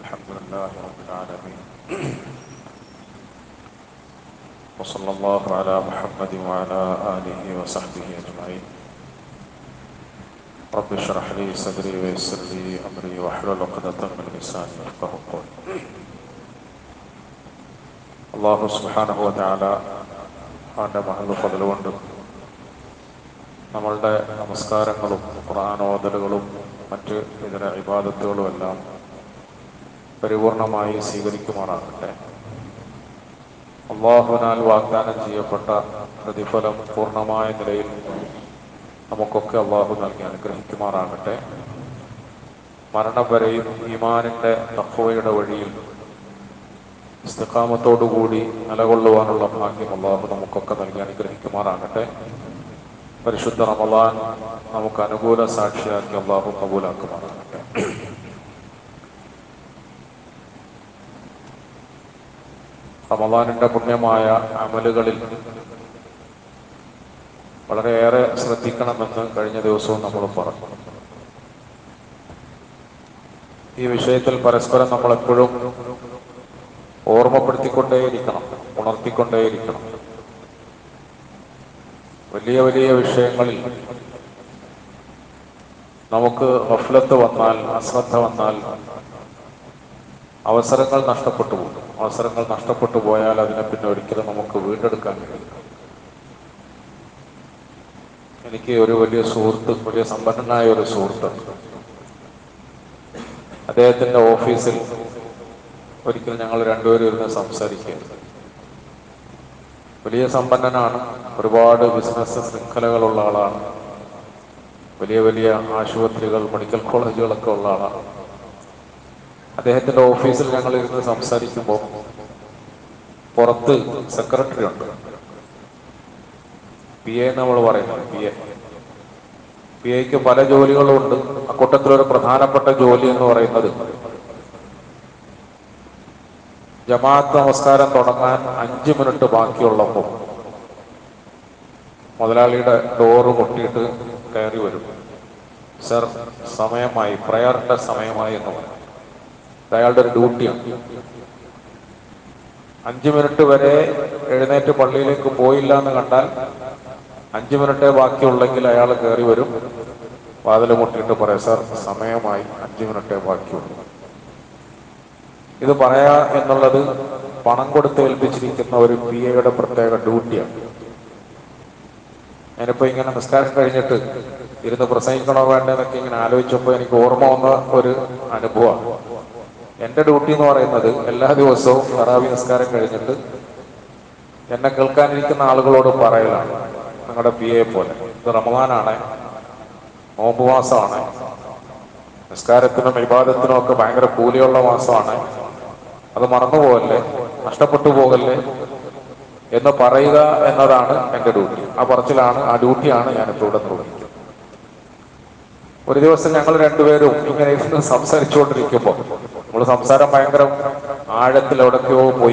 الحمد لله رب العالمين وصلى الله على محمد وعلى آله وصحبه أجمعين رب اشرح لي صدري ويسر لي أمري واحلل عقدة من لساني يفقه قولي അള്ളാഹു സുബ്ഹാനഹു വതആല അവൻ്റെ മഹൽ ഫضل കൊണ്ട് നമ്മളുടെ നമസ്കാരങ്ങളും ഖുർആാനോദലുകളും മറ്റ് ഇതര ഇബാദത്തുകളും എല്ലാം പരിപൂർണമായി സ്വീകരിക്കുമാറാകട്ടെ അള്ളാഹുവിനാൽ വാഗ്ദാനം ചെയ്യപ്പെട്ട പ്രതിഫലം പൂർണ്ണമായ നിലയിൽ നമുക്കൊക്കെ അള്ളാഹു നൽകി അനുഗ്രഹിക്കുമാറാകട്ടെ മരണം വരെയും ഈമാനിന്റെ തഖ്വയുടെ വഴിയിൽ ഇസ്തിഖാമത്തോടുകൂടി നിലകൊള്ളുവാനുള്ള ഭാഗ്യം അള്ളാഹു നമുക്കൊക്കെ നൽകി അനുഗ്രഹിക്കുമാറാകട്ടെ പരിശുദ്ധ റമദാൻ നമുക്ക് അനുകൂല സാക്ഷിയാക്കി അള്ളാഹു കബൂലാക്കുമാറാകട്ടെ റമദാനിന്റെ പുണ്യമായ അമലുകളിൽ വളരെയേറെ ശ്രദ്ധിക്കണമെന്ന് കഴിഞ്ഞ ദിവസവും നമ്മൾ പറഞ്ഞു ഈ വിഷയത്തിൽ പരസ്പരം നമ്മൾ എപ്പോഴും ഓർമ്മപ്പെടുത്തിക്കൊണ്ടേയിരിക്കണം ഉണർത്തിക്കൊണ്ടേയിരിക്കണം വലിയ വലിയ വിഷയങ്ങളിൽ നമുക്ക് ഗഫലത്ത് വന്നാൽ അശ്രദ്ധ വന്നാൽ അവസരങ്ങൾ നഷ്ടപ്പെട്ടു പോകും അവസരങ്ങൾ നഷ്ടപ്പെട്ടു പോയാൽ അതിനെ പിന്നെ ഒരിക്കലും നമുക്ക് വീണ്ടെടുക്കാൻ കഴിയില്ല എനിക്ക് ഒരു വലിയ സുഹൃത്ത് വലിയ സമ്പന്നനായ ഒരു സുഹൃത്ത് അദ്ദേഹത്തിന്റെ ഓഫീസിൽ ഒരിക്കൽ ഞങ്ങൾ രണ്ടുപേരും ഇരുന്ന് സംസാരിക്കുകയായിരുന്നു വലിയ സമ്പന്നനാണ് ഒരുപാട് ബിസിനസ് ശൃംഖലകളുള്ള ആളാണ് വലിയ വലിയ ആശുപത്രികൾ മെഡിക്കൽ കോളേജുകളൊക്കെ ഉള്ള ആളാണ് അദ്ദേഹത്തിന്റെ ഓഫീസിൽ ഞങ്ങൾ ഇരുന്ന് സംസാരിക്കുമ്പോൾ പുറത്ത് സെക്രട്ടറി ഉണ്ട് പി എ നമ്മൾ പറയുന്നത് പി എ പി എക്ക് പല ജോലികളും ഉണ്ട് അക്കൂട്ടത്തിലൊരു പ്രധാനപ്പെട്ട ജോലി എന്ന് പറയുന്നത് ജമാഅത്ത് നമസ്കാരം തുടങ്ങാൻ അഞ്ച് മിനിറ്റ് ബാക്കിയുള്ളപ്പോൾ മുതലാളിയുടെ ഡോറ് കൊട്ടിയിട്ട് കയറി വരും സർ സമയമായി പ്രയറിന്റെ സമയമായി എന്ന് പറയും ഇത് അയാളുടെ ഒരു ഡ്യൂട്ടിയാണ് അഞ്ച് മിനിറ്റ് വരെ എഴുന്നേറ്റ് പള്ളിയിലേക്ക് പോയില്ല എന്ന് കണ്ടാൽ അഞ്ച് മിനിറ്റേ ബാക്കിയുള്ളെങ്കിൽ അയാൾ കയറി വരും വാതിൽ മുട്ടിയിട്ട് പറയാം സാർ സമയമായി അഞ്ച് മിനിറ്റേ ബാക്കിയുള്ളൂ ഇത് പറയാ എന്നുള്ളത് പണം കൊടുത്ത് ഏൽപ്പിച്ചിരിക്കുന്ന ഒരു പി എയുടെ പ്രത്യേക ഡ്യൂട്ടിയാണ് ഞാനിപ്പോ ഇങ്ങനെ നിസ്കാരം കഴിഞ്ഞിട്ട് ഇരുന്ന് പ്രസംഗിക്കണോ വേണ്ടെന്നൊക്കെ ഇങ്ങനെ ആലോചിച്ചപ്പോൾ എനിക്ക് ഓർമ്മ വന്ന ഒരു അനുഭവമാണ് എന്റെ ഡ്യൂട്ടി എന്ന് പറയുന്നത് എല്ലാ ദിവസവും തറാവി നിസ്കാരം കഴിഞ്ഞിട്ട് എന്നെ കേൾക്കാനിരിക്കുന്ന ആളുകളോട് പറയലാണ് നിങ്ങളുടെ പി എ പോലെ ഇത് റമദാനാണ് നോമ്പ് മാസമാണ് നിസ്കാരത്തിനും വിവാദത്തിനും ഒക്കെ ഭയങ്കര കൂലിയുള്ള മാസമാണ് അത് മറന്നുപോകല്ലേ നഷ്ടപ്പെട്ടു പോകല്ലേ എന്ന് പറയുക എന്നതാണ് എന്റെ ഡ്യൂട്ടി ആ പറച്ചിലാണ് ആ ഡ്യൂട്ടിയാണ് ഞാനിപ്പോൾ ഇവിടെ നിർവഹിക്കുന്നത് ഒരു ദിവസം ഞങ്ങൾ രണ്ടുപേരും ഇങ്ങനെ ഇരുന്ന് സംസാരിച്ചുകൊണ്ടിരിക്കുമ്പോൾ നമ്മൾ സംസാരം ഭയങ്കര ആഴത്തിൽ എവിടൊക്കെയോ പോയി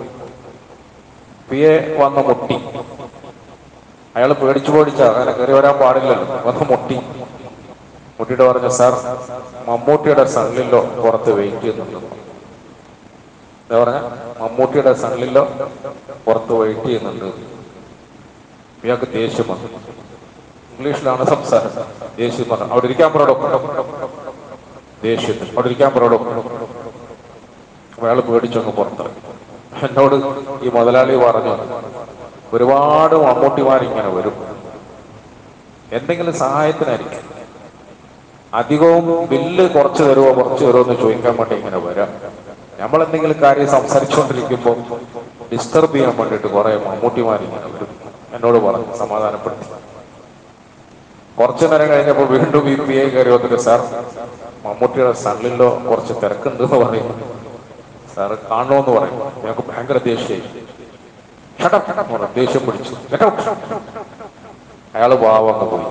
പി എ വന്ന് മുട്ടി അയാൾ പേടിച്ചു പേടിച്ചാ അങ്ങനെ കയറി വരാൻ പാടില്ലല്ലോ വന്ന് മുട്ടി മുട്ടിയിട്ട് പറഞ്ഞു സാർ മമ്മൂട്ടിയുടെ സണ്ണിലോ പുറത്ത് വെയിറ്റ് ചെയ്യുന്നുണ്ട് എന്താ പറഞ്ഞ മമ്മൂട്ടിയുടെ സണ്ണിലോ പുറത്ത് വെയിറ്റ് ചെയ്യുന്നുണ്ട് ഇയാൾക്ക് ദേഷ്യം വന്നു ഇംഗ്ലീഷിലാണ് സംസാരം ദേഷ്യം പറഞ്ഞു അവിടെ ഇരിക്കാൻ പറയടോ ദേഷ്യത്തിൽ അവിടെ ഇരിക്കാൻ പറയടോ അയാൾ പേടിച്ചങ്ങ് പുറത്തിറങ്ങി എന്നോട് ഈ മുതലാളി പറഞ്ഞു ഒരുപാട് മമ്മൂട്ടിമാർ ഇങ്ങനെ വരും എന്തെങ്കിലും സഹായത്തിനായിരിക്കും അധികവും ബില്ല് കുറച്ച് തരുമോ കുറച്ച് തരുമോ എന്ന് ചോദിക്കാൻ വേണ്ടി ഇങ്ങനെ വരാം നമ്മൾ എന്തെങ്കിലും കാര്യം സംസാരിച്ചുകൊണ്ടിരിക്കുമ്പോൾ ഡിസ്റ്റർബ് ചെയ്യാൻ വേണ്ടിയിട്ട് കുറെ മമ്മൂട്ടിമാർ ഇങ്ങനെ വരും എന്നോട് പറഞ്ഞു സമാധാനപ്പെടുത്തി കുറച്ചു നേരം കഴിഞ്ഞപ്പോൾ വീണ്ടും ഈ പി ഐ കയറി വന്നിട്ട് സാർ മമ്മൂട്ടിയുടെ സണ്ണിലോ കുറച്ച് തിരക്കുണ്ട് എന്ന് പറയും സാർ കാണണമെന്ന് പറയും ഞങ്ങൾക്ക് ഭയങ്കര ദേഷ്യമായി ഷട ദേഷ്യം പിടിച്ചു അയാള് പാവങ്ങ് പോയി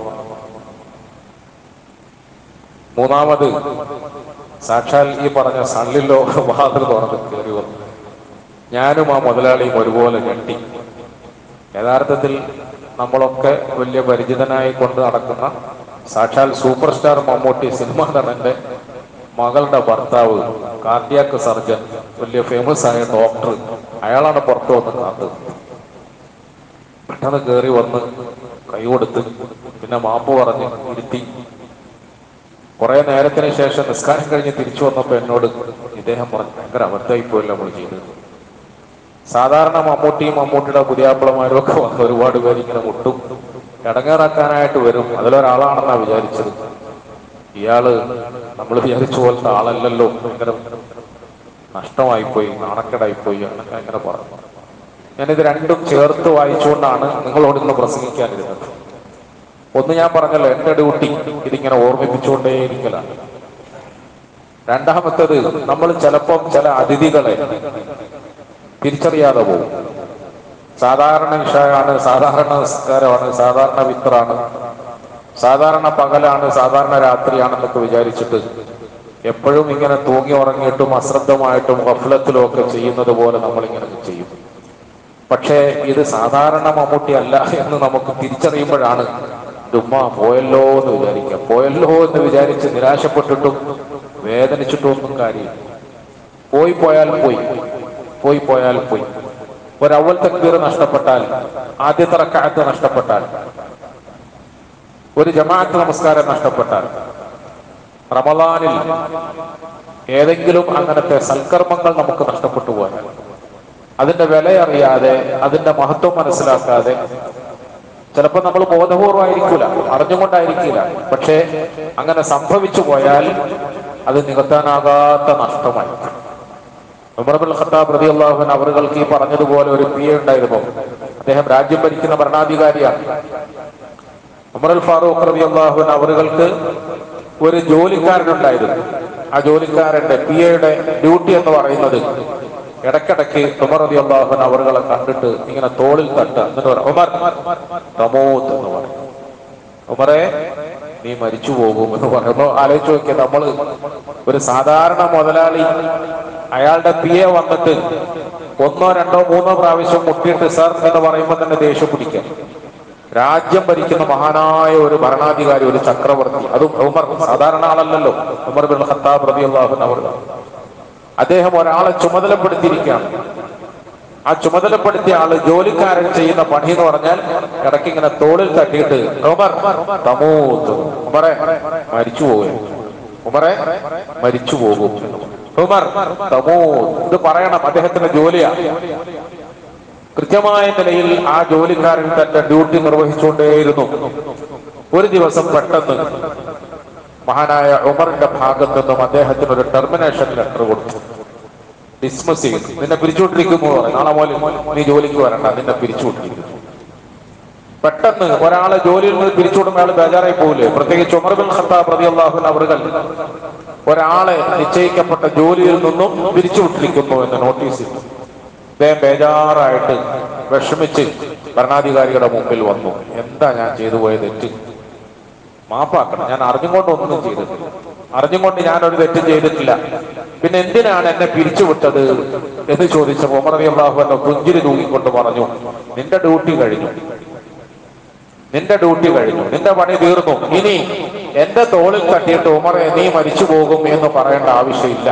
മൂന്നാമത് സാക്ഷാൽ ഈ പറഞ്ഞ സണ്ണിലോ വാതിൽ തുറന്ന് കയറി വന്നു ഞാനും ആ മുതലാളിയും ഒരുപോലെ ഞെട്ടി യഥാർത്ഥത്തിൽ നമ്മളൊക്കെ വലിയ പരിചിതനായി കൊണ്ട് നടക്കുന്ന സാക്ഷാൽ സൂപ്പർ സ്റ്റാർ മമ്മൂട്ടി സിനിമാ നടന്റെ മകളുടെ ഭർത്താവ് കാർഡിയാക്ക് സർജൻ വലിയ ഫേമസ് ആയ ഡോക്ടർ അയാളാണ് പുറത്തു വന്ന് കാത്തത് പെട്ടെന്ന് കയറി വന്ന് കൈ കൊടുത്ത് പിന്നെ മാപ്പ് പറഞ്ഞ് ഇരുത്തി കുറെ നേരത്തിന് ശേഷം നിസ്കാരം കഴിഞ്ഞ് തിരിച്ചു വന്നപ്പോ എന്നോട് ഇദ്ദേഹം പറഞ്ഞു ഭയങ്കര അബദ്ധമായി പോയല്ലോ നമ്മൾ ചെയ്തത് സാധാരണ മമ്മൂട്ടിയും മമ്മൂട്ടിയുടെ പുതിയാപ്പിളമാരും ഒക്കെ വന്ന് ഒരുപാട് പേര് ഇങ്ങനെ മുട്ടും ഇടങ്ങേറാക്കാനായിട്ട് വരും അതിലൊരാളാണെന്നാ വിചാരിച്ചത് ഇയാള് നമ്മൾ വിചാരിച്ച പോലത്തെ ആളല്ലല്ലോ ഭയങ്കര നഷ്ടമായിപ്പോയി നാണക്കേടായിപ്പോയി എന്നൊക്കെ അങ്ങനെ പറഞ്ഞു ഞാനിത് രണ്ടും ചേർത്ത് വായിച്ചുകൊണ്ടാണ് നിങ്ങളോട് ഇന്ന് പ്രസംഗിക്കാനിരുന്നത് ഒന്ന് ഞാൻ പറഞ്ഞല്ലോ എന്റെ ഡ്യൂട്ടി ഇതിങ്ങനെ ഓർമ്മിപ്പിച്ചുകൊണ്ടേയിരിക്കലാണ് രണ്ടാമത്തത് നമ്മൾ ചിലപ്പം ചില അതിഥികളെ തിരിച്ചറിയാതെ പോകും സാധാരണ ഇഷയാണ് സാധാരണ നിസ്കാരമാണ് സാധാരണ വിത്രാണ് സാധാരണ പകലാണ് സാധാരണ രാത്രിയാണെന്നൊക്കെ വിചാരിച്ചിട്ട് എപ്പോഴും ഇങ്ങനെ തൂങ്ങി ഉറങ്ങിയിട്ടും അശ്രദ്ധമായിട്ടും ഗഫലത്തിലും ഒക്കെ ചെയ്യുന്നത് പോലെ നമ്മളിങ്ങനെ ചെയ്യും പക്ഷേ ഇത് സാധാരണ മമ്മൂട്ടി അല്ല എന്ന് നമുക്ക് തിരിച്ചറിയുമ്പോഴാണ് ഉമ്മ പോയല്ലോ എന്ന് വിചാരിക്കുക പോയല്ലോ എന്ന് വിചാരിച്ച് നിരാശപ്പെട്ടിട്ടും വേദനിച്ചിട്ടും ഒന്നും കാര്യമില്ല പോയി പോയാൽ പോയി പോയി പോയാൽ പോയി ഒരവൽ തക്ബീർ നഷ്ടപ്പെട്ടാൽ ആദ്യത്തെ റക്കാത്ത് നഷ്ടപ്പെട്ടാൽ ഒരു ജമാഅത്ത് നമസ്കാരം നഷ്ടപ്പെട്ടാൽ റമദാനിൽ ഏതെങ്കിലും അങ്ങനത്തെ സൽക്കർമ്മങ്ങൾ നമുക്ക് നഷ്ടപ്പെട്ടു പോയാൽ അതിന്റെ വില അറിയാതെ അതിന്റെ മഹത്വം മനസ്സിലാക്കാതെ ചിലപ്പോൾ നമ്മൾ ബോധപൂർവമായിരിക്കില്ല അറിഞ്ഞുകൊണ്ടായിരിക്കില്ല പക്ഷേ അങ്ങനെ സംഭവിച്ചു പോയാൽ അത് നികത്താനാകാത്ത നഷ്ടമായി ഉമർബുൽ ഖത്താബ് റതി അള്ളാഹുൻ അവർക്ക് ഈ പറഞ്ഞതുപോലെ ഒരു പി എ ഉണ്ടായിരുന്നു അദ്ദേഹം രാജ്യം ഭരിക്കുന്ന ഭരണാധികാരിയാണ് ഉമറുൽ ഫാറൂഖ് റതി അള്ളാഹുൻ അവർക്ക് ഒരു ജോലിക്കാരനുണ്ടായിരുന്നു ആ ജോലിക്കാരന്റെ പി എയുടെ ഡ്യൂട്ടി എന്ന് പറയുന്നത് ഇടക്കിടക്ക് ഉമർ റതി അള്ളാഹുൻ അവരുകളെ കണ്ടിട്ട് ഇങ്ങനെ തോളിൽ തട്ട് എന്നിട്ട് പറയും ഉമർ തമോത്ത് എന്ന് പറയും ഉമറെ നീ മരിച്ചു പോകും എന്ന് പറയുമ്പോ ആലോചിച്ച് നോക്കിയ നമ്മള് ഒരു സാധാരണ മുതലാളി അയാളുടെ പി എ വന്നിട്ട് ഒന്നോ രണ്ടോ മൂന്നോ പ്രാവശ്യം മുട്ടിയിട്ട് സർ എന്ന് പറയുമ്പോൾ തന്നെ ദേഷ്യം പിടിക്കാം രാജ്യം ഭരിക്കുന്ന മഹാനായ ഒരു ഭരണാധികാരി ഒരു ചക്രവർത്തി അതും ഉമർ സാധാരണ ആളല്ലല്ലോ ഉമർ ബിൻ ഖത്താബ് റളിയല്ലാഹു അൻഹു അവർ അദ്ദേഹം ഒരാളെ ചുമതലപ്പെടുത്തിയിരിക്കുകയാണ് ആ ചുമതലപ്പെടുത്തിയ ആള് ജോലിക്കാരൻ ചെയ്യുന്ന പണി എന്ന് പറഞ്ഞാൽ ഇടയ്ക്ക് ഇങ്ങനെ തോളിൽ തട്ടിയിട്ട് ഉമർ തമൂത്ത് ഉമറെ മരിച്ചു പോകും ഉമറെ മരിച്ചു പോകും ഉമർ തമൂത്ത് ഇത് പറയണം അദ്ദേഹത്തിന്റെ ജോലിയാണ് കൃത്യമായ നിലയിൽ ആ ജോലിക്കാരൻ തന്റെ ഡ്യൂട്ടി നിർവഹിച്ചുകൊണ്ടേയിരുന്നു ഒരു ദിവസം പെട്ടെന്ന് മഹാനായ ഉമറിന്റെ ഭാഗത്തു നിന്നും അദ്ദേഹത്തിന് ഒരു ടെർമിനേഷൻ ലെറ്റർ കൊടുത്തു ഡിസ്മസ് ചെയ്തു നിന്നെ പിരിച്ചുവിട്ടിരിക്കുന്നു എന്ന് പറഞ്ഞു. നാളെ മുതൽ നീ ജോലിക്ക് വരണ്ട നിന്നെ പിരിച്ചുവിട്ടിരിക്കുന്നു പെട്ടെന്ന് ഒരാളെ ജോലിയിൽ നിന്ന് പിരിച്ചുവിടുന്ന ആൾ ബേജാറായി പോകില്ലേ പ്രത്യേകിച്ച് ഉമർ ബിൻ ഖത്താബ് റളിയല്ലാഹു അവറുകൾ ഒരാളെ നിശ്ചയിക്കപ്പെട്ട ജോലിയിൽ നിന്നും പിരിച്ചുവിട്ടിരിക്കുന്നു എന്ന് നോട്ടീസ് ചെയ്തു അദ്ദേഹം ബേജാറായിട്ട് വിഷമിച്ച് ഭരണാധികാരിയുടെ മുമ്പിൽ വന്നു എന്താ ഞാൻ ചെയ്തു പോയ തെറ്റ് മാപ്പാക്കണം ഞാൻ അറിഞ്ഞുകൊണ്ട് ഒന്നും ചെയ്തിട്ടില്ല അറിഞ്ഞുകൊണ്ട് ഞാൻ ഒരു തെറ്റും ചെയ്തിട്ടില്ല പിന്നെ എന്തിനാണ് എന്നെ പിരിച്ചുവിട്ടത് എന്ന് ചോദിച്ച ഉമർ അലി അള്ളാഹു എന്നെ പുഞ്ചിരി തൂങ്ങിക്കൊണ്ട് പറഞ്ഞു നിന്റെ ഡ്യൂട്ടി കഴിഞ്ഞു നിന്റെ ഡ്യൂട്ടി കഴിഞ്ഞു നിന്റെ പണി തീർന്നു ഇനി എന്റെ തോളിൽ തട്ടിയിട്ട് ഉമറെ നീ മരിച്ചു പോകും എന്ന് പറയേണ്ട ആവശ്യമില്ല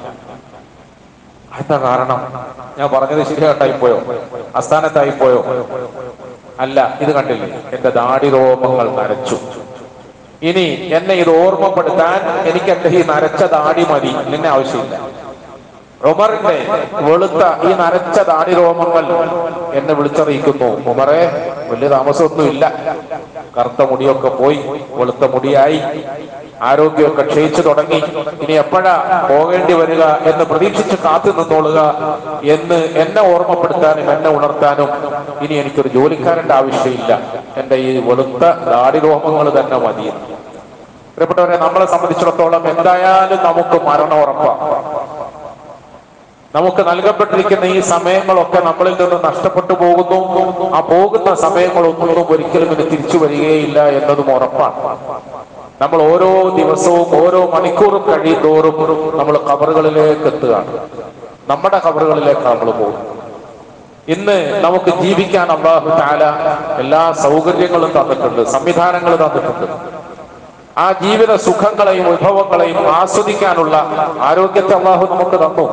എന്താ കാരണം ഞാൻ പറഞ്ഞത് ശരിയായിട്ടായി പോയോ അസ്ഥാനത്തായി പോയോ അല്ല ഇത് കണ്ടില്ലേ എന്റെ ദാടി രോമങ്ങൾ നരച്ചു ഇനി എന്നെ ഇത് ഓർമ്മപ്പെടുത്താൻ എനിക്ക് എന്റെ ഈ നരച്ച ദാടി മതി നിന്നെ ആവശ്യമില്ല ഉമറിന്റെ വെളുത്ത ഈ നരച്ച ദാടി രോമങ്ങൾ എന്നെ വിളിച്ചറിയിക്കുന്നു ഉമറെ വലിയ താമസമൊന്നുമില്ല കറുത്ത മുടിയൊക്കെ പോയി വെളുത്ത മുടിയായി ആരോഗ്യമൊക്കെ ക്ഷയിച്ചു തുടങ്ങി ഇനി എപ്പോഴാ പോകേണ്ടി വരിക എന്ന് പ്രതീക്ഷിച്ച് കാത്തു നിന്നോളുക എന്ന് എന്നെ ഓർമ്മപ്പെടുത്താനും എന്നെ ഉണർത്താനും ഇനി എനിക്കൊരു ജോലിക്കാരന്റെ ആവശ്യമില്ല എന്റെ ഈ വെളുത്ത ദാടിരോമങ്ങൾ തന്നെ മതി പ്രിയപ്പെട്ടവരെ നമ്മളെ സംബന്ധിച്ചിടത്തോളം എന്തായാലും നമുക്ക് മരണം ഉറപ്പാണ് നമുക്ക് നൽകപ്പെട്ടിരിക്കുന്ന ഈ സമയങ്ങളൊക്കെ നമ്മളിൽ നിന്ന് നഷ്ടപ്പെട്ടു പോകുന്നു ആ പോകുന്ന സമയങ്ങളൊന്നും ഒരിക്കലും ഇനി തിരിച്ചു വരികയില്ല എന്നതും ഉറപ്പാണ് നമ്മൾ ഓരോ ദിവസവും ഓരോ മണിക്കൂറും കഴിയുന്തോറും നമ്മൾ കബറുകളിലേക്ക് എത്തുകയാണ് നമ്മുടെ കബറുകളിലേക്ക് നമ്മൾ പോകും ഇന്ന് നമുക്ക് ജീവിക്കാൻ അള്ളാഹു താല എല്ലാ സൗകര്യങ്ങളും തന്നിട്ടുണ്ട് സംവിധാനങ്ങളും തന്നിട്ടുണ്ട് ആ ജീവിത സുഖങ്ങളെയും വിഭവങ്ങളെയും ആസ്വദിക്കാനുള്ള ആരോഗ്യത്തെ അള്ളാഹു നമുക്ക് തന്നു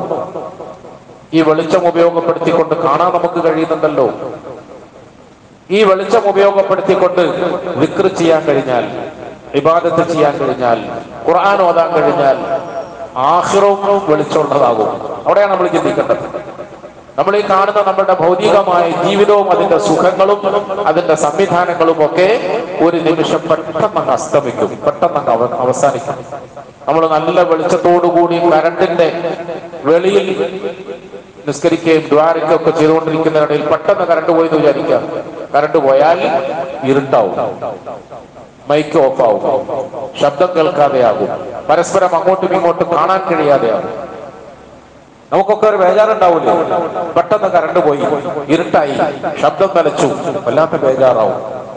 ഈ വെളിച്ചം ഉപയോഗപ്പെടുത്തിക്കൊണ്ട് കാണാൻ നമുക്ക് കഴിയുന്നുണ്ടല്ലോ ഈ വെളിച്ചം ഉപയോഗപ്പെടുത്തിക്കൊണ്ട് വിക്ർ ചെയ്യാൻ കഴിഞ്ഞാൽ ഇബാദത്ത് ചെയ്യാൻ കഴിഞ്ഞാൽ ഖുർആൻ ഓതാൻ കഴിഞ്ഞാൽ ആഹ്റവും വെളിച്ചമുള്ളതാകും അവിടെയാണ് നമ്മൾ ചിന്തിക്കേണ്ടത് നമ്മൾ ഈ കാണുന്ന നമ്മുടെ ഭൗതികമായ ജീവിതവും അതിന്റെ സുഖങ്ങളും അതിന്റെ സംവിധാനങ്ങളും ഒക്കെ ഒരു നിമിഷം പെട്ടെന്ന് അങ്ങ് അസ്തമിക്കും പെട്ടെന്ന് അങ്ങ് അവ- അവസാനിക്കും നമ്മൾ നല്ല വെളിച്ചത്തോടുകൂടി കരണ്ടിന്റെ വെളിയിൽ നിസ്കരിക്കുകയും ദ്വാരക്കുകയും ഒക്കെ ചെയ്തുകൊണ്ടിരിക്കുന്നതിനിടയിൽ പെട്ടെന്ന് കറണ്ട് പോയി എന്ന് വിചാരിക്കാം കറണ്ട് പോയാൽ ഇരുട്ടാവും മൈക്ക് ഓഫ് ആവും ശബ്ദം കേൾക്കാതെയാകും പരസ്പരം അങ്ങോട്ടും ഇങ്ങോട്ടും കാണാൻ കഴിയാതെയാകും നമുക്കൊക്കെ ഒരു ബേജാറുണ്ടാവില്ലേ പെട്ടെന്ന് കറണ്ട് പോയി ഇരുട്ടായി ശബ്ദം നിലച്ചു വല്ലാത്ത ബേജാറാവും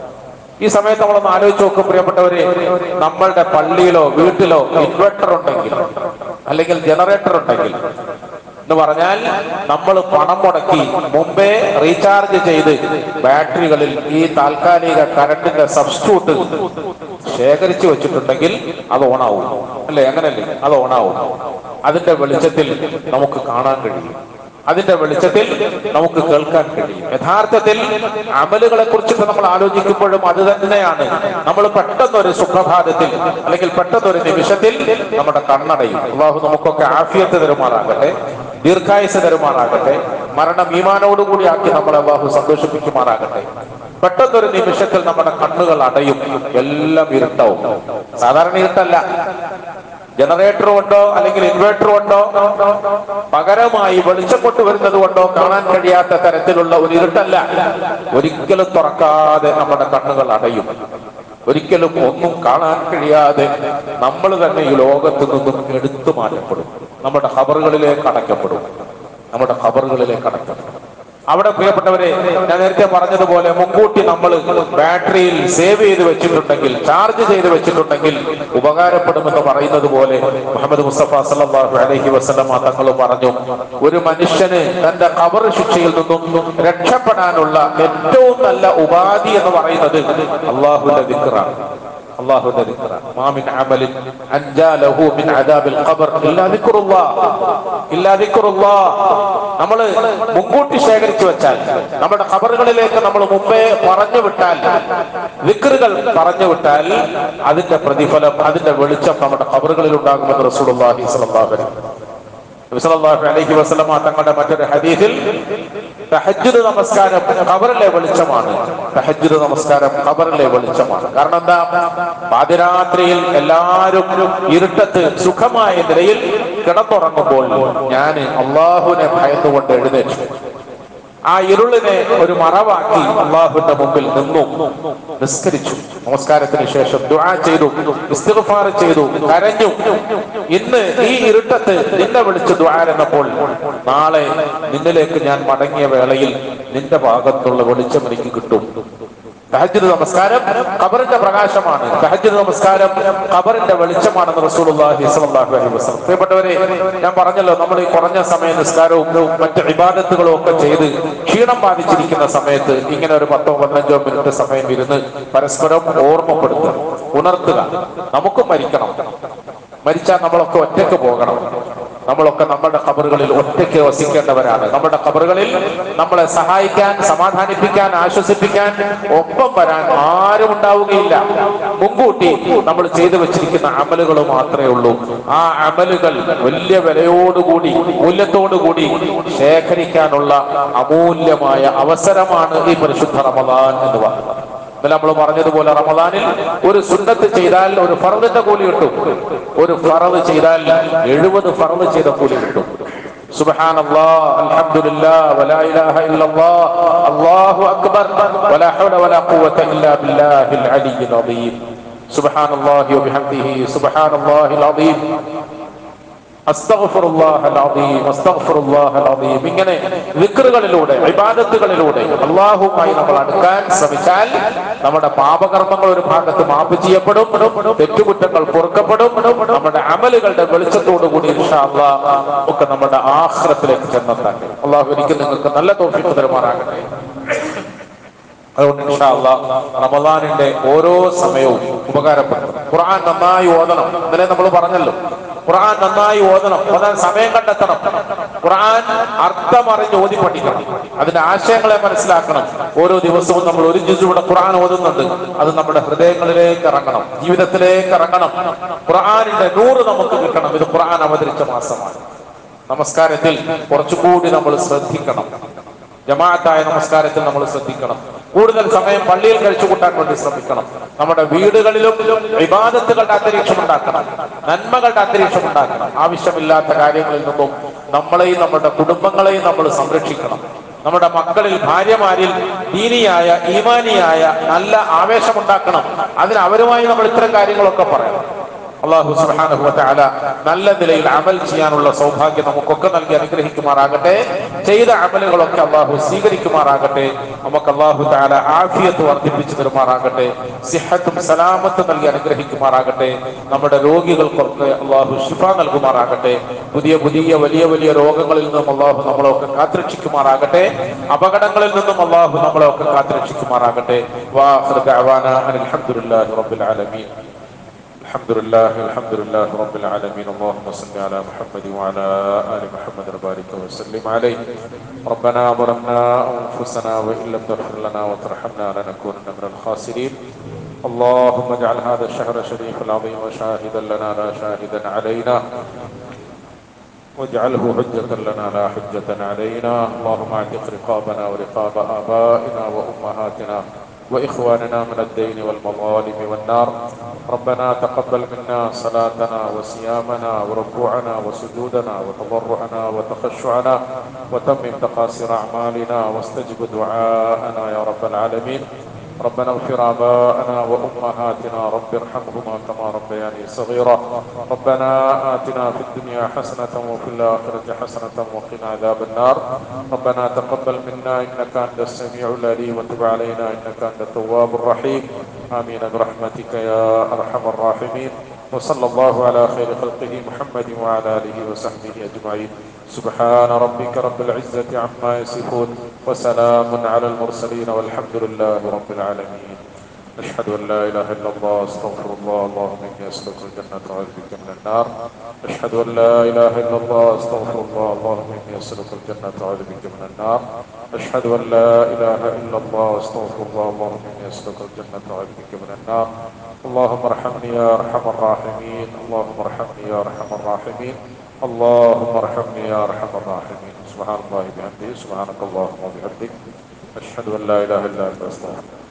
ഈ സമയത്ത് നമ്മളൊന്ന് ആലോചിച്ച് നോക്കും പ്രിയപ്പെട്ടവരെ നമ്മളുടെ പള്ളിയിലോ വീട്ടിലോ ഇൻവെർട്ടർ ഉണ്ടെങ്കിൽ അല്ലെങ്കിൽ ജനറേറ്റർ ഉണ്ടെങ്കിൽ എന്ന് പറഞ്ഞാൽ നമ്മൾ പണം മുടക്കി മുമ്പേ റീചാർജ് ചെയ്ത് ബാറ്ററികളിൽ ഈ താൽക്കാലിക കറണ്ടിന്റെ സബ്സ്റ്റിറ്റ്യൂട്ട് ശേഖരിച്ചു വെച്ചിട്ടുണ്ടെങ്കിൽ അത് ഓണാവും അല്ലേ അങ്ങനല്ലേ അത് ഓണാവും അതിന്റെ വെളിച്ചത്തിൽ നമുക്ക് കാണാൻ കഴിയും അതിന്റെ വെളിച്ചത്തിൽ നമുക്ക് കേൾക്കാൻ കഴിയും യഥാർത്ഥത്തിൽ അമലുകളെ കുറിച്ചിട്ട് നമ്മൾ ആലോചിക്കുമ്പോഴും അത് തന്നെയാണ് നമ്മൾ പെട്ടെന്ന് ഒരു സുപ്രഭാതത്തിൽ അല്ലെങ്കിൽ പെട്ടെന്ന് ഒരു നിമിഷത്തിൽ നമ്മുടെ കണ്ണടയും അള്ളാഹു നമുക്കൊക്കെ ആഫിയത്ത് തരുമാറാകട്ടെ ദീർഘായുസ് തരുമാറാകട്ടെ മരണം ഈമാനോടുകൂടി ആക്കി നമ്മളെ അള്ളാഹു സന്തോഷിപ്പിക്കുമാറാകട്ടെ പെട്ടെന്നൊരു നിമിഷത്തിൽ നമ്മുടെ കണ്ണുകൾ അടയും എല്ലാം ഇരുട്ടാവും സാധാരണ ഇരുട്ടല്ല ജനറേറ്റർ കൊണ്ടോ അല്ലെങ്കിൽ ഇൻവേർട്ടർ കൊണ്ടോ പകരമായി വെളിച്ചം കൊണ്ടുവരുന്നത് കൊണ്ടോ കാണാൻ കഴിയാത്ത തരത്തിലുള്ള ഒരു ഇരുട്ടല്ല ഒരിക്കലും തുറക്കാതെ നമ്മുടെ കണ്ണുകൾ അടയും ഒരിക്കലും ഒന്നും കാണാൻ കഴിയാതെ നമ്മൾ തന്നെ ഈ ലോകത്ത് നിന്നും എടുത്തു മാറ്റപ്പെടും നമ്മുടെ ഖബറുകളിലേക്ക് അടയ്ക്കപ്പെടും നമ്മുടെ ഖബറുകളിലേക്ക് അടയ്ക്കപ്പെടും അവിടെ പ്രിയപ്പെട്ടവരെ ഞാൻ നേരത്തെ പറഞ്ഞതുപോലെ മുൻകൂട്ടി നമ്മൾ ബാറ്ററിയിൽ സേവ് ചെയ്ത് വെച്ചിട്ടുണ്ടെങ്കിൽ ചാർജ് ചെയ്ത് വെച്ചിട്ടുണ്ടെങ്കിൽ ഉപകാരപ്പെടുമെന്ന് പറയുന്നത് പോലെ മുഹമ്മദ് മുസ്തഫ സല്ലല്ലാഹു അലൈഹി വസല്ലമ തങ്ങൾ പറഞ്ഞു ഒരു മനുഷ്യന് തന്റെ കബർ ശിക്ഷയിൽ നിന്നും രക്ഷപ്പെടാനുള്ള ഏറ്റവും നല്ല ഉപാധി എന്ന് പറയുന്നത് അള്ളാഹുവിന്റെ ദിക്റാണ് അള്ളാഹുവിന്റെ ദിക്റാണ് മാ മിൻ അമലിൻ അൻജാ ലഹു മിൻ അദാബിൽ ഖബർ ഇല്ലാ ദിക്റുല്ലാഹ് ഇല്ലാ ദിക്റുല്ലാഹ് നമ്മൾ മുൻകൂട്ടി ശേഖരിച്ചു വെച്ചാൽ നമ്മുടെ ഖബറുകളിലേക്ക് നമ്മൾ മുമ്പേ പറഞ്ഞു വിട്ടാൽ വിക്റുകൾ പറഞ്ഞു വിട്ടാൽ അതിന്റെ പ്രതിഫലം അതിന്റെ വെളിച്ചം നമ്മുടെ ഖബറുകളിൽ ഉണ്ടാകുമെന്ന് റസൂലുള്ളാഹി സ്വല്ലല്ലാഹു അലൈഹി വസല്ലം നബി സല്ലല്ലാഹു അലൈഹി വസല്ലമ തങ്ങളുടെ മറ്റൊരു ഹദീസിൽ തഹജ്ജുദ് നമസ്കാരം ഖബറിലെ വെളിച്ചമാണ് തഹജ്ജുദ് നമസ്കാരം ഖബറിലെ വെളിച്ചമാണ് കാരണം എന്താ പാതിരാത്രിയിൽ എല്ലാവരും ഇരുട്ടത്ത് സുഖമായ നിലയിൽ കിടന്നുറങ്ങുമ്പോൾ ഞാൻ അള്ളാഹുവിനെ ഭയന്നുകൊണ്ട് എഴുന്നേറ്റു ആ ഇരുളിനെ ഒരു മറവാക്കി അള്ളാഹുവിന്റെ മുമ്പിൽ നിന്നു നിസ്കരിച്ചു നമസ്കാരത്തിന് ശേഷം ദുആ ചെയ്തു ഇസ്തിഗ്ഫാർ ചെയ്തു കരഞ്ഞു ഇന്ന് ഈ ഇരുട്ടത്ത് നിന്നെ വിളിച്ച് ദുആ എന്നപ്പോൾ നാളെ നിന്നിലേക്ക് ഞാൻ മടങ്ങിയ വേളയിൽ നിന്റെ ഭാഗത്തുള്ള വെളിച്ചം എനിക്ക് കിട്ടും തഹജ്ജുദ് നമസ്കാരം ഖബറിന്റെ പ്രകാശമാണ് തഹജ്ജുദ് നമസ്കാരം ഖബറിന്റെ വെളിച്ചമാണെന്ന് റസൂലുള്ളാഹി സ്വല്ലല്ലാഹു അലൈഹി വസല്ലം പ്രിയപ്പെട്ടവരെ ഞാൻ പറഞ്ഞല്ലോ നമ്മൾ ഈ കുറഞ്ഞ സമയ നിസ്കാരവും മറ്റ് ഇബാദത്തുകളും ഒക്കെ ചെയ്ത് ക്ഷീണം ബാധിച്ചിരിക്കുന്ന സമയത്ത് ഇങ്ങനെ ഒരു പത്തോ പതിനഞ്ചോ മിനിറ്റ് സമയം ഇരുന്ന് പരസ്പരം ഓർമ്മപ്പെടുത്തുക ഉണർത്തുക നമുക്കും മരിക്കണം മരിച്ചാൽ നമ്മളൊക്കെ ഒറ്റയ്ക്ക് പോകണം നമ്മളൊക്കെ നമ്മുടെ ഖബറുകളിൽ ഒറ്റയ്ക്ക് വസിക്കേണ്ടവരാണ് നമ്മുടെ ഖബറുകളിൽ നമ്മളെ സഹായിക്കാൻ സമാധാനിപ്പിക്കാൻ ആശ്വസിപ്പിക്കാൻ ഒപ്പം വരാൻ ആരും ഉണ്ടാവുകയില്ല മുൻകൂട്ടി നമ്മൾ ചെയ്തു വെച്ചിരിക്കുന്ന അമലുകൾ മാത്രമേ ഉള്ളൂ ആ അമലുകൾ വലിയ വിലയോടുകൂടി മൂല്യത്തോടുകൂടി ശേഖരിക്കാനുള്ള അമൂല്യമായ അവസരമാണ് ഈ പരിശുദ്ധ റമദാൻ എന്ന് പറയുന്നത് ഇന്നലെ നമ്മൾ പറഞ്ഞതുപോലെ റമദാനിൽ ഒരു സുന്നത്ത് ചെയ്താൽ ഒരു ഫറദിന്റെ കൂലി കിട്ടും ഒരു ഫറദ് ചെയ്താൽ എഴുപത് ഫറദ് ചെയ്ത കൂലി കിട്ടും سبحان الله الحمد لله ولا اله الا الله الله اكبر ولا حول ولا قوه الا بالله العلي العظيم سبحان الله وبحمده سبحان الله العظيم അസ്തഗ്ഫിറുല്ലാഹ് അൽഅദീം അസ്തഗ്ഫിറുല്ലാഹ് അൽഅദീം ഇങ്ങനെ വിക്റുകളിലൂടെ ഇബാദത്തുകളിലൂടെ അള്ളാഹുമായി നമ്മൾ അടുക്കാൻ ശ്രമിച്ചാൽ നമ്മുടെ പാപകർമ്മങ്ങൾ ഒരു ഭാഗത്ത് മാപ്പ് ചെയ്യപ്പെടും തെറ്റുകുറ്റങ്ങൾ പൊറുക്കപ്പെടും നമ്മുടെ അമലുകളുടെ വെളിച്ചത്തോടു കൂടി ഇൻഷാ അല്ലാഹ് ഒക്കെ നമ്മുടെ ആഖിറത്തിലേക്ക് ചെന്നെത്താൻ അള്ളാഹു ഒരിക്കൽ നിങ്ങൾക്ക് നല്ല തോഫിക്ക് തരുമാറാകട്ടെ അതുകൊണ്ട് ഇൻഷാ അല്ലാ റമദാനിന്റെ ഓരോ സമയവും ഉപകാരപ്പെടും ഖുർആൻ നന്നായി ഓതണം ഇന്നലെ നമ്മൾ പറഞ്ഞല്ലോ ഖുർആൻ നന്നായി ഓതണം ഓതാൻ സമയം കണ്ടെത്തണം ഖുർആൻ അർത്ഥമറിഞ്ഞ് ഓതി പഠിക്കണം അതിന്റെ ആശയങ്ങളെ മനസ്സിലാക്കണം ഓരോ ദിവസവും നമ്മൾ ഒരു ജിസ് ഇവിടെ ഖുർആൻ ഓതുന്നുണ്ട് അത് നമ്മുടെ ഹൃദയങ്ങളിലേക്ക് ഇറങ്ങണം ജീവിതത്തിലേക്ക് ഇറങ്ങണം ഖുർആനിന്റെ നൂറ് നമുക്ക് കിട്ടണം ഇത് ഖുർആൻ അവതരിച്ച മാസമാണ് നമസ്കാരത്തിൽ കുറച്ചുകൂടി നമ്മൾ ശ്രദ്ധിക്കണം ജമാഅത്തായ നമസ്കാരത്തിൽ നമ്മൾ ശ്രദ്ധിക്കണം കൂടുതൽ സമയം പള്ളിയിൽ കഴിച്ചു കൂട്ടാൻ വേണ്ടി ശ്രമിക്കണം നമ്മുടെ വീടുകളിലും വിവാദത്തുകളുടെ അന്തരീക്ഷം ഉണ്ടാക്കണം നന്മകളുടെ അന്തരീക്ഷം ഉണ്ടാക്കണം ആവശ്യമില്ലാത്ത കാര്യങ്ങളിൽ നിന്നും നമ്മളെയും നമ്മുടെ കുടുംബങ്ങളെയും നമ്മൾ സംരക്ഷിക്കണം നമ്മുടെ മക്കളിൽ ഭാര്യമാരിൽ ദീനിയായ ഈമാനിയായ നല്ല ആവേശമുണ്ടാക്കണം അതിന് അവരുമായി നമ്മൾ ഇത്തരം കാര്യങ്ങളൊക്കെ പറയണം അള്ളാഹു സുബ്ഹാനഹു വതആല നല്ല നിലയിൽ അമൽ ചെയ്യാനുള്ള സൗഭാഗ്യം നമുക്കൊക്കെ നൽകി അനുഗ്രഹിക്കുമാറാകട്ടെ ചെയ്ത അമലുകളൊക്കെ അള്ളാഹു സ്വീകരിക്കുമാറാകട്ടെ നമുക്ക് അള്ളാഹു തആല ആഫിയത്ത് വർദ്ധിപ്പിച്ചു തരുമാറാകട്ടെ സിഹത്തും സലാമത്തും നൽകി അനുഗ്രഹിക്കുമാറാകട്ടെ നമ്മുടെ രോഗികൾക്കൊക്കെ അള്ളാഹു ശിഫ നൽകുമാറാകട്ടെ പുതിയ പുതിയ വലിയ വലിയ രോഗങ്ങളിൽ നിന്നും അള്ളാഹു നമ്മളെയൊക്കെ കാത്തുരക്ഷിക്കുമാറാകട്ടെ അപകടങ്ങളിൽ നിന്നും അള്ളാഹു നമ്മളെയൊക്കെ കാത്തുരക്ഷിക്കുമാറാകട്ടെ വാഹൃ ദഅവാന അനിൽ ഹംദുലില്ലാഹി റബ്ബിൽ ആലമീൻ الحمد لله الحمد لله رب العالمين اللهم صل على محمد وعلى ال محمد وبارك وسلم عليه ربنا ظلمنا انفسنا وان لم تغفر لنا وترحمنا لنكونن من الخاسرين اللهم اجعل هذا الشهر الشريف العظيم شاهدا لنا لا شاهدا علينا واجعله حجة لنا لا حجة علينا اللهم اعتق رقابنا ورقاب آبائنا وأمهاتنا وإخواننا من الدين والمظالم والنار ربنا تقبل منا صلاتنا وصيامنا وركوعنا وسجودنا وتضرعنا وتخشعنا وتمم تقاصر أعمالنا واستجب دعاءنا يا رب العالمين ربنا اغفر آباءنا وأمهاتنا رب ارحمهما كما ربياني صغيرا ربنا آتنا في الدنيا حسنة وفي الآخرة حسنة وقنا عذاب النار ربنا تقبل منا إنك أنت السميع العليم وتب علينا إنك أنت التواب الرحيم آمين برحمتك يا أرحم الراحمين وصلى الله على خير خلقه محمد وعلى آله وصحبه أجمعين سبحان ربك رب العزة عما يصفون وسلام على المرسلين والحمد لله رب العالمين أشهد أن لا إله إلا الله أستغفر الله اللهم إني أسألك الجنة وأعوذ بك من النار أشهد أن لا إله إلا الله أستغفر الله اللهم إني أسألك الجنة وأعوذ بك من النار أشهد أن لا إله إلا الله أستغفر الله اللهم إني أسألك الجنة وأعوذ بك من النار اللهم ارحمني يا أرحم الراحمين اللهم ارحمني يا أرحم الراحمين اللهم ارحمني يا أرحم الراحمين سبحان الله بحمده سبحانك اللهم وبحمدك أشهد أن لا إله إلا أنت أستغفرك